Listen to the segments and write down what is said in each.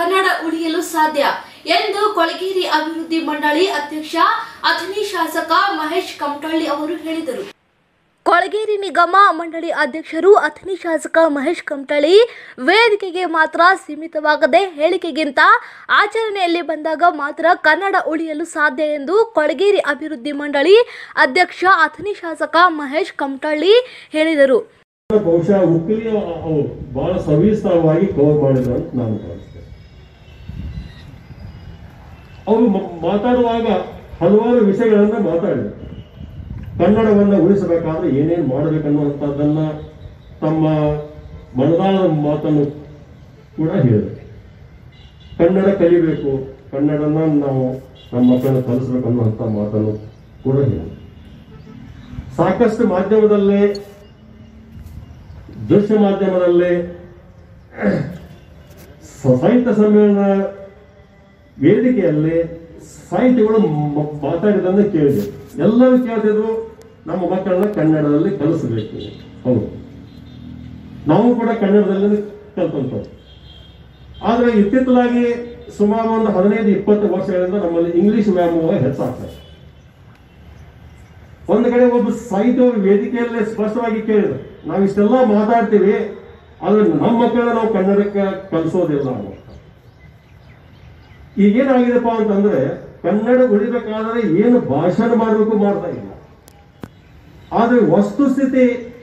ಕನ್ನಡ ಉಳಿಯಲು ಸಾಧ್ಯ ಎಂದು ಕೊಳಗೇರಿ ಅಭಿವೃದ್ಧಿ ಮಂಡಳಿ ಅಧ್ಯಕ್ಷ ಅಥಣಿ ಶಾಸಕ ಮಹೇಶ್ ಕಮಟಳ್ಳಿ ಅವರು ಹೇಳಿದರು ಕೊಳಗೇರಿ ನಿಗಮ ಮಂಡಳಿ ಅಧ್ಯಕ್ಷರು ಅಥಣಿ ಶಾಸಕ ಮಹೇಶ್ ಕಮಟಳ್ಳಿ ವೇದಿಕೆಗೆ ಮಾತ್ರ ಸೀಮಿತವಾಗದೆ ಹೇಳಿಕೆಗಿಂತ ಆಚರಣೆಯಲ್ಲಿ ಬಂದಾಗ ಮಾತ್ರ ಕನ್ನಡ ಉಳಿಯಲು ಸಾಧ್ಯ ಎಂದು ಕೊಳಗೇರಿ ಅಭಿವೃದ್ಧಿ ಮಂಡಳಿ ಅಧ್ಯಕ್ಷ ಅಥಣಿ ಶಾಸಕ ಮಹೇಶ್ ಕಮಟಳ್ಳಿ ಹೇಳಿದರು ಬಹುಶಃ ಉಕ್ಕಿಲಿ ಅವು ಬಹಳ ಸವಿಸ್ತಾರವಾಗಿ ಕವರ್ ಮಾಡಿದ್ರು ಅಂತ ನಾನು ಭಾವಿಸ್ತೇನೆ ಅವರು ಮ- ಮಾತಾಡುವಾಗ ಹಲವಾರು ವಿಷಯಗಳನ್ನ ಮಾತಾಡಿದರು ಕನ್ನಡವನ್ನ ಉಳಿಸಬೇಕಾದ್ರೆ ಏನೇನು ಮಾಡಬೇಕನ್ನುವಂಥದ್ದನ್ನ ತಮ್ಮ ಮನದಾಳದ ಮಾತನ್ನು ಕೂಡ ಹೇಳಿದರು ಕನ್ನಡ ಕಲಿಬೇಕು ಕನ್ನಡನ ನಾವು ನಮ್ಮ ಮಕ್ಕಳನ್ನು ಕಲಿಸ್ಬೇಕು ಅನ್ನುವಂಥ ಮಾತನ್ನು ಕೂಡ ಹೇಳಿದರು ಸಾಕಷ್ಟು ಮಾಧ್ಯಮದಲ್ಲೇ ದೃಶ್ಯ ಮಾಧ್ಯಮದಲ್ಲಿ ಸಾಹಿತ್ಯ ಸಮ್ಮೇಳನ ವೇದಿಕೆಯಲ್ಲಿ ಸಾಹಿತಿಗಳು ಮ- ಮಾತಾಡಿದ್ದನ್ನು ಕೇಳಿದೆ ಎಲ್ಲರೂ ಕೇಳ್ತಿದ್ರು ನಮ್ಮ ಮಕ್ಕಳನ್ನ ಕನ್ನಡದಲ್ಲಿ ಕಲಿಸಬೇಕು ಹೌದು ನಾವು ಕೂಡ ಕನ್ನಡದಲ್ಲಿ ಕಲ್ತಂಥವ್ರು ಆದ್ರೆ ಇತ್ತಿತ್ತಲಾಗಿ ಸುಮಾರು ಒಂದು ಹದಿನೈದು ಇಪ್ಪತ್ತು ವರ್ಷಗಳಿಂದ ನಮ್ಮಲ್ಲಿ ಇಂಗ್ಲಿಷ್ ವ್ಯಾಮೋಹ ಹೆಚ್ಚಾಗ್ತದೆ ಒಂದು ಕಡೆ ಒಬ್ಬ ಸಾಹಿತ್ಯ ವೇದಿಕೆಯಲ್ಲೇ ಸ್ಪಷ್ಟವಾಗಿ ಕೇಳಿದ್ರು ನಾವು ಇಷ್ಟೆಲ್ಲ ಮಾತಾಡ್ತೀವಿ ಆದ್ರೆ ನಮ್ಮ ಮಕ್ಕಳನ್ನ ನಾವು ಕನ್ನಡಕ್ಕೆ ಕಲಿಸೋದಿಲ್ಲ ಅನ್ನೋ ಈಗೇನಾಗಿದೆಪ್ಪ ಅಂತಂದ್ರೆ ಕನ್ನಡ ಉಳಿಬೇಕಾದ್ರೆ ಏನು ಭಾಷಣ ಮಾಡಬೇಕು ಮಾಡ್ತಾ ಇಲ್ಲ ಆದ್ರೆ ವಸ್ತುಸ್ಥಿತಿ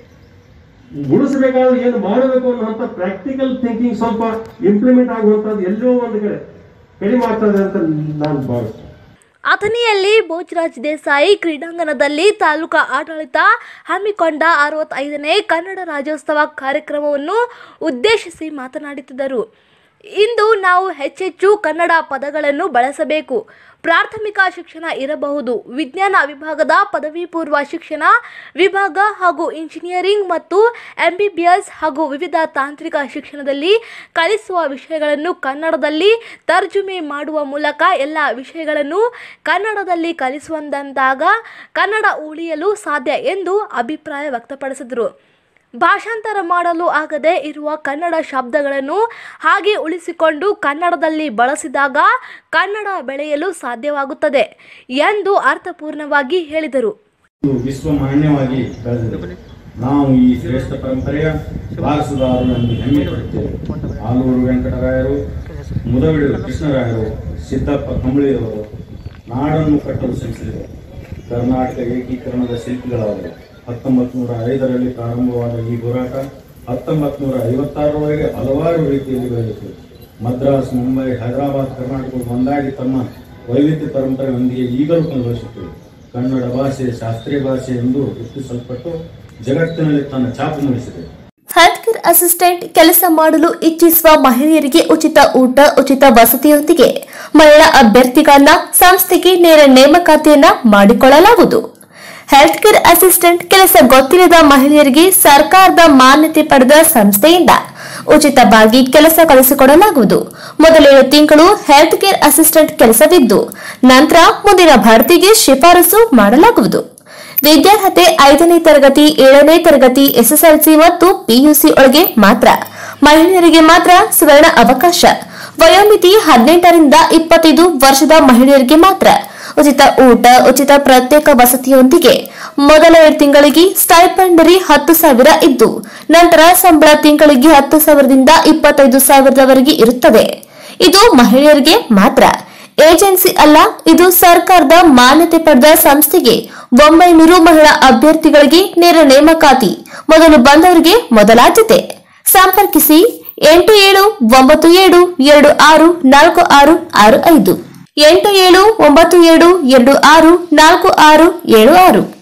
ಉಳಿಸಬೇಕಾದ್ರೆ ಏನು ಮಾಡಬೇಕು ಅನ್ನುವಂಥ ಪ್ರಾಕ್ಟಿಕಲ್ ಥಿಂಕಿಂಗ್ ಸ್ವಲ್ಪ ಇಂಪ್ಲಿಮೆಂಟ್ ಆಗುವಂಥದ್ದು ಎಲ್ಲೋ ಒಂದು ಕಡೆ ಕಡಿಮೆ ಆಗ್ತದೆ ಅಂತ ನಾನು ಭಾವಿಸ್ತೇನೆ ಅಥಣಿಯಲ್ಲಿ ಭೋಜರಾಜ್ ದೇಸಾಯಿ ಕ್ರೀಡಾಂಗಣದಲ್ಲಿ ತಾಲೂಕಾ ಆಡಳಿತ ಹಮ್ಮಿಕೊಂಡ ಅರವತ್ತೈದನೇ ಕನ್ನಡ ರಾಜ್ಯೋತ್ಸವ ಕಾರ್ಯಕ್ರಮವನ್ನು ಉದ್ದೇಶಿಸಿ ಮಾತನಾಡುತ್ತಿದ್ದರು ಇಂದು ನಾವು ಹೆಚ್ಚೆಚ್ಚು ಕನ್ನಡ ಪದಗಳನ್ನು ಬಳಸಬೇಕು ಪ್ರಾಥಮಿಕ ಶಿಕ್ಷಣ ಇರಬಹುದು ವಿಜ್ಞಾನ ವಿಭಾಗದ ಪದವಿ ಪೂರ್ವ ಶಿಕ್ಷಣ ವಿಭಾಗ ಹಾಗೂ ಇಂಜಿನಿಯರಿಂಗ್ ಮತ್ತು ಎಂಬಿಬಿಎಸ್ ಹಾಗೂ ವಿವಿಧ ತಾಂತ್ರಿಕ ಶಿಕ್ಷಣದಲ್ಲಿ ಕಲಿಸುವ ವಿಷಯಗಳನ್ನು ಕನ್ನಡದಲ್ಲಿ ತರ್ಜುಮೆ ಮಾಡುವ ಮೂಲಕ ಎಲ್ಲ ವಿಷಯಗಳನ್ನು ಕನ್ನಡದಲ್ಲಿ ಕಲಿಸುವಂತಾಗ ಕನ್ನಡ ಉಳಿಯಲು ಸಾಧ್ಯ ಎಂದು ಅಭಿಪ್ರಾಯ ವ್ಯಕ್ತಪಡಿಸಿದರು ಭಾಷಾಂತರ ಮಾಡಲು ಆಗದೆ ಇರುವ ಕನ್ನಡ ಶಬ್ದಗಳನ್ನು ಹಾಗೆ ಉಳಿಸಿಕೊಂಡು ಕನ್ನಡದಲ್ಲಿ ಬಳಸಿದಾಗ ಕನ್ನಡ ಬೆಳೆಯಲು ಸಾಧ್ಯವಾಗುತ್ತದೆ ಎಂದು ಅರ್ಥಪೂರ್ಣವಾಗಿ ಹೇಳಿದರು ಇದು ವಿಶ್ವ ಮಾನ್ಯವಾಗಿ ಬೆಳೆದಿದೆ ನಾವು ಈ ಶ್ರೇಷ್ಠ ಪರಂಪರೆಯ ವಾರಸುದಾರರು ಎಂದು ಹೆಮ್ಮೆ ಪಡುತ್ತೇವೆ ಆಲೂರು ವೆಂಕಟರಾಯರು ಮುದವಿಡು ಕೃಷ್ಣರಾಯರು ಸಿದ್ದಪ್ಪ ಕಂಬಳಿಯವರು ನಾಡನ್ನು ಕಟ್ಟಲು ಶ್ರಮಿಸಿದರು ಕರ್ನಾಟಕ ಏಕೀಕರಣದ ಶಿಲ್ಪಿಗಳಾದರು ಹತ್ತೊಂಬತ್ತು ನೂರ ಐದರಲ್ಲಿ ಪ್ರಾರಂಭವಾದ ಈ ಹೋರಾಟ ಹತ್ತೊಂಬತ್ತು ನೂರ ಐವತ್ತಾರರವರೆಗೆ ಹಲವಾರು ರೀತಿಯಲ್ಲಿ ಬೆಳೆಯಿತು ಮದ್ರಾಸ್ ಮುಂಬೈ ಹೈದರಾಬಾದ್ ಕರ್ನಾಟಕಗಳು ಒಂದಾಗಿ ತಮ್ಮ ವೈವಿಧ್ಯ ಪರಂಪರೆಯೊಂದಿಗೆ ಈಗಲೂ ಕನ್ವಹಿಸುತ್ತಿವೆ ಕನ್ನಡ ಭಾಷೆ ಶಾಸ್ತ್ರೀಯ ಭಾಷೆ ಎಂದು ಗುರುತಿಸಲ್ಪಟ್ಟು ಜಗತ್ತಿನಲ್ಲಿ ತನ್ನ ಛಾಪು ಮೂಡಿಸಿದೆ ಹೆಲ್ತ್ ಕೇರ್ ಅಸಿಸ್ಟೆಂಟ್ ಕೆಲಸ ಮಾಡಲು ಇಚ್ಛಿಸುವ ಮಹಿಳೆಯರಿಗೆ ಉಚಿತ ಊಟ ಉಚಿತ ವಸತಿಯೊಂದಿಗೆ ಮಹಿಳಾ ಅಭ್ಯರ್ಥಿಗಳನ್ನ ಸಂಸ್ಥೆಗೆ ನೇರ ನೇಮಕಾತಿಯನ್ನ ಮಾಡಿಕೊಳ್ಳಲಾಗುವುದು ಹೆಲ್ತ್ ಕೇರ್ ಅಸಿಸ್ಟೆಂಟ್ ಕೆಲಸ ಗೊತ್ತಿಲ್ಲದ ಮಹಿಳೆಯರಿಗೆ ಸರ್ಕಾರದ ಮಾನ್ಯತೆ ಪಡೆದ ಸಂಸ್ಥೆಯಿಂದ ಉಚಿತವಾಗಿ ಕೆಲಸ ಕಲಿಸಿಕೊಡಲಾಗುವುದು ಮೊದಲೇಳು ತಿಂಗಳು ಹೆಲ್ತ್ ಕೇರ್ ಅಸಿಸ್ಟೆಂಟ್ ಕೆಲಸವಿದ್ದು ನಂತರ ಮುಂದಿನ ಭರ್ತಿಗೆ ಶಿಫಾರಸು ಮಾಡಲಾಗುವುದು ವಿದ್ಯಾರ್ಹತೆ ಐದನೇ ತರಗತಿ ಏಳನೇ ತರಗತಿ ಎಸ್ಎಸ್ಎಲ್ಸಿ ಮತ್ತು ಪಿಯುಸಿ ಒಳಗೆ ಮಾತ್ರ ಮಹಿಳೆಯರಿಗೆ ಮಾತ್ರ ಸುವರ್ಣ ಅವಕಾಶ ವಯೋಮಿತಿ ಹದಿನೆಂಟರಿಂದ ಇಪ್ಪತ್ತೈದು ವರ್ಷದ ಮಹಿಳೆಯರಿಗೆ ಮಾತ್ರ ಉಚಿತ ಊಟ ಉಚಿತ ಪ್ರತ್ಯೇಕ ವಸತಿಯೊಂದಿಗೆ ಮೊದಲ ಎರಡು ತಿಂಗಳಿಗೆ ಸ್ಟೈಪಂಡರಿ ಹತ್ತು ಸಾವಿರ ಇದ್ದು ನಂತರ ಸಂಬಳ ತಿಂಗಳಿಗೆ ಹತ್ತು ಸಾವಿರದಿಂದ ಇಪ್ಪತ್ತೈದು ಸಾವಿರದವರೆಗೆ ಇರುತ್ತದೆ ಇದು ಮಹಿಳೆಯರಿಗೆ ಮಾತ್ರ ಏಜೆನ್ಸಿ ಅಲ್ಲ ಇದು ಸರ್ಕಾರದ ಮಾನ್ಯತೆ ಪಡೆದ ಸಂಸ್ಥೆಗೆ ಒಂಬೈನೂರು ಮಹಿಳಾ ಅಭ್ಯರ್ಥಿಗಳಿಗೆ ನೇರ ನೇಮಕಾತಿ ಮೊದಲು ಬಂದವರಿಗೆ ಮೊದಲಾದ್ಯತೆ ಸಂಪರ್ಕಿಸಿ ಎಂಟು ಏಳು ಒಂಬತ್ತು ಏಳು ಎರಡು ಆರು ನಾಲ್ಕು ಆರು ಆರು ಐದು ಎಂಟು ಏಳು ಒಂಬತ್ತು ಏಳು ಎರಡು ಆರು ನಾಲ್ಕು ಆರು ಏಳು ಆರು